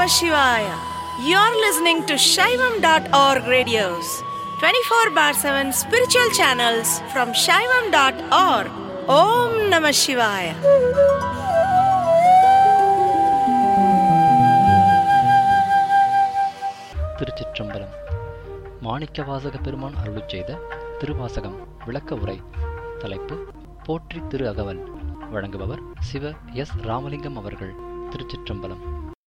Namah Shivaya. You're listening to Shaivam.org radios, 24 bar 7 spiritual channels from Shaivam.org. Om Namah Shivaya. திருச்சிற்றம்பலம் மாணிக்கவாசக பெருமான் அருளிச் செய்த திருவாசகம் விளக்க உரை தலைப்பு போற்றி திரு அகவல் வழங்குபவர் சிவ எஸ் ராமலிங்கம் அவர்கள் திருச்சிற்றம்பலம்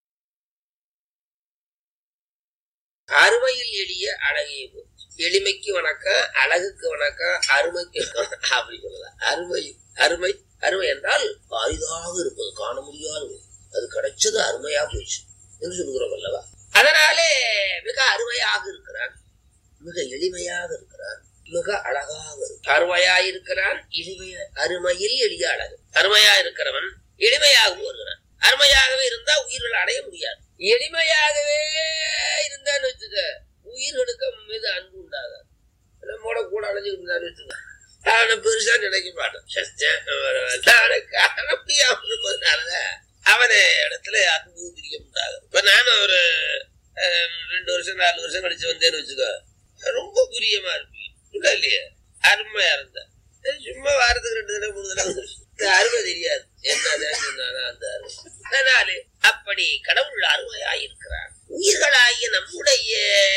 அருமையில் எளிய அழகிய போச்சு எளிமைக்கு வணக்கம் அழகுக்கு வணக்கம் அருமைக்கு அப்படி சொல்லலாம் அருமை அருமை அருமை என்றால் அரிதாக இருப்பது காண முடியாது அது கிடைச்சது அருமையா போச்சு என்று சொல்கிறோம் அல்லவா அதனாலே மிக அருமையாக இருக்கிறான் மிக எளிமையாக இருக்கிறான் மிக அழகாக இருக்கிறான் அருமையா இருக்கிறான் எளிமையா அருமையில் எளிய அழகு அருமையா இருக்கிறவன் எளிமையாகவும் வருகிறான் அருமையாகவே இருந்தா உயிர்கள் அடைய முடியாது எளிமையாகவே இருந்தான்னு வச்சுக்க உயிர்களுக்கு மீது அன்பு உண்டாகாது நம்மோட கூட அழைஞ்சுக்கிட்டு இருந்தான்னு வச்சுக்க அவனை பெருசா நினைக்க மாட்டான் சஸ்தேன் அவனை காண முடியாம இருப்பதுனாலதான் அவனை இடத்துல அன்பு பிரியம் உண்டாகும் இப்ப நானும் ஒரு அஹ், ரெண்டு வருஷம் நாலு வருஷம் கழிச்சு வந்தேன்னு வச்சுக்கோ ரொம்ப பிரியமா இருப்பீங்க இல்ல இல்லையா அருமையா இருந்த சும்மா வாரத்துக்கு ரெண்டு தடவை மூணு தடவை வந்துருச்சு. இந்த அருமை தெரியாது என்னதான் சொன்னானா அந்த அருமை அதனாலே அப்படி கடவுள் அருமையாய் இருக்கிறார் உயிர்களாகிய நம்முடைய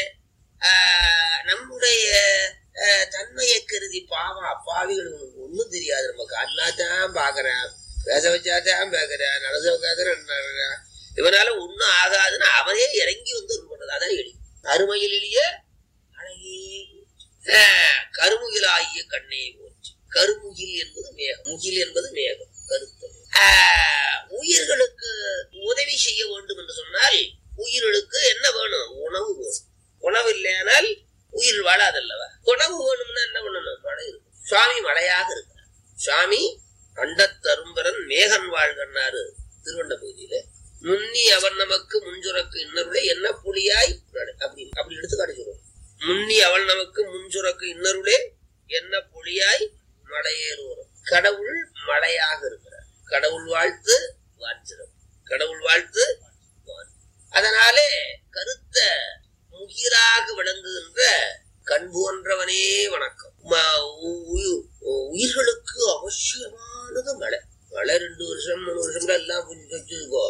ஆஹ், நம்முடைய ஆஹ், தன்மையை கருதி பாவம் அப்பாவிகளுக்கு ஒண்ணும் தெரியாது நமக்கு அல்லாதான் பாக்குறேன் பேச வச்சாதான் பேக்குறேன் நடச வைக்காதான் இவனால ஒண்ணும் ஆகாதுன்னு அவனே இறங்கி வந்து அருள் பண்றது அதான் எளி அருமையில் எளிய அழகே ஆஹ், கருமுகிலாகிய கண்ணே போச்சு கருமுகில் என்பது மேகம் முகில் என்பது மேகம் கருத்தம் ஆஹ், உயிர்களுக்கு உதவி செய்ய வேண்டும் என்று சொன்னால் உயிர்களுக்கு என்ன வேணும் உணவு வேணும் உணவு இல்லையானால் உயிர் வாழாதல்லவா உணவு வேணும்னா என்ன பண்ணணும் மழை இருக்கும் சுவாமி மழையாக இருக்கிறார் சுவாமி அண்டத்தரும்பரன் மேகன் வாழ்கன்னாரு திருவண்ட பகுதியில முன்னி அவன் நமக்கு முன்சுரக்கு இன்னருளை என்ன புலியாய் நடு. அப்படி அப்படி எடுத்துக்காட்டி சொல்லுவோம் முன்னி அவள் நமக்கு முன்சுரக்கு இன்னருளே என்ன புலியாய் மலையேறுவோம் கடவுள் மழையாக இருக்கிறார் கடவுள் வாழ்த்து வாஞ்சிரம் கடவுள் வாழ்த்து வாழ்த்து. அதனாலே கருத்த முகிராக விளங்குகின்ற கண் போன்றவனே வணக்கம் ம- உ- உயி- உயிர்களுக்கு அவசியமானது மழை மழை ரெண்டு வருஷம் மூணு வருஷம் எல்லாம் புரிஞ்சு வச்சுக்கோ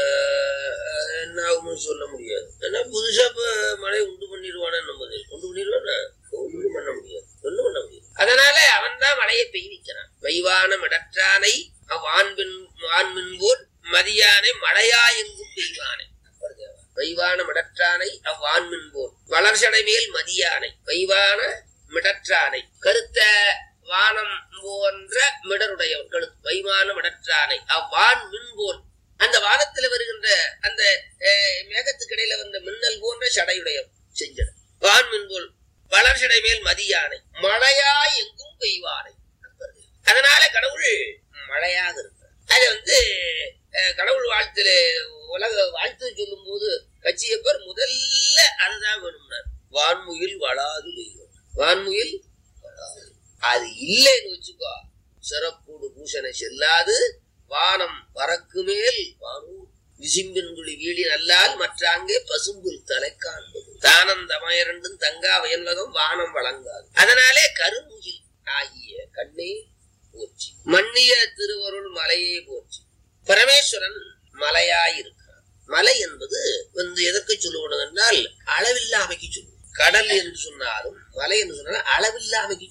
ஆஹ் என்ன ஆகும்னு சொல்ல முடியாது ஏன்னா புதுசா இப்ப மழை உண்டு பண்ணிடுவானே நம்மது உண்டு பண்ணிடுவானா ஒண்ணும் பண்ண முடியாது ஒண்ணும் பண்ண முடியாது அதனால அவன் தான் மழையை பெய்விக்கிறான் வைவான மடற்றானை அவ்வான்பின் வான்மின் போல் மதியானை மழையா எங்கும் பெய்வானை வைவான மிடற்றானை அவ்வான்மின் போல் வளர்ச்சடை மேல் மதியானை வைவான மிடற்றானை கருத்த வானம் போன்ற மிடருடையவன் கழுத்து வைவான மிடற்றானை அவ்வான் மின் போல் அந்த வானத்துல வருகின்ற அந்த அஹ், மேகத்துக்கிடையில வந்த மின்னல் போன்ற சடையுடையவன் செஞ்சது வான் மின் போல் வளர்ச்சடை மேல் மதியானை மழையா எங்கும் பெய்வானை அதனால கடவுள் மழையாக இருக்கிறார் அது வந்து அஹ், கடவுள் வாழ்த்துல உலக வாழ்த்து சொல்லும் போது கட்சியப்பர் முதல்ல அதுதான் வேணும்னார் வான்முகில் வளாது பெய்யும் வான்முகில் வளாது அது இல்லைன்னு வச்சுக்கோ சிறப்போடு பூசனை செல்லாது வானம் வரக்கு மேல் வானூர் விசிம்பின் குழி வீடி நல்லால் மற்ற அங்கே பசும்புல் தலை காண்பது தானந்தமயரண்டும் தங்கா வயல்வகம் வானம் வழங்காது அதனாலே கருமுகில் ஆகிய கண்ணே போற்றி மன்னிய திருவருள் மலையே போற்றி பரமேஸ்வரன் மலையாயிருக்கிறான் மலை என்பது வந்து எதற்கு சொல்லுவது என்றால் அளவில்லாமைக்கு சொல்லுவோம் கடல் என்று சொன்னாலும் மலை என்று சொன்னாலும் அளவில்லாமைக்கு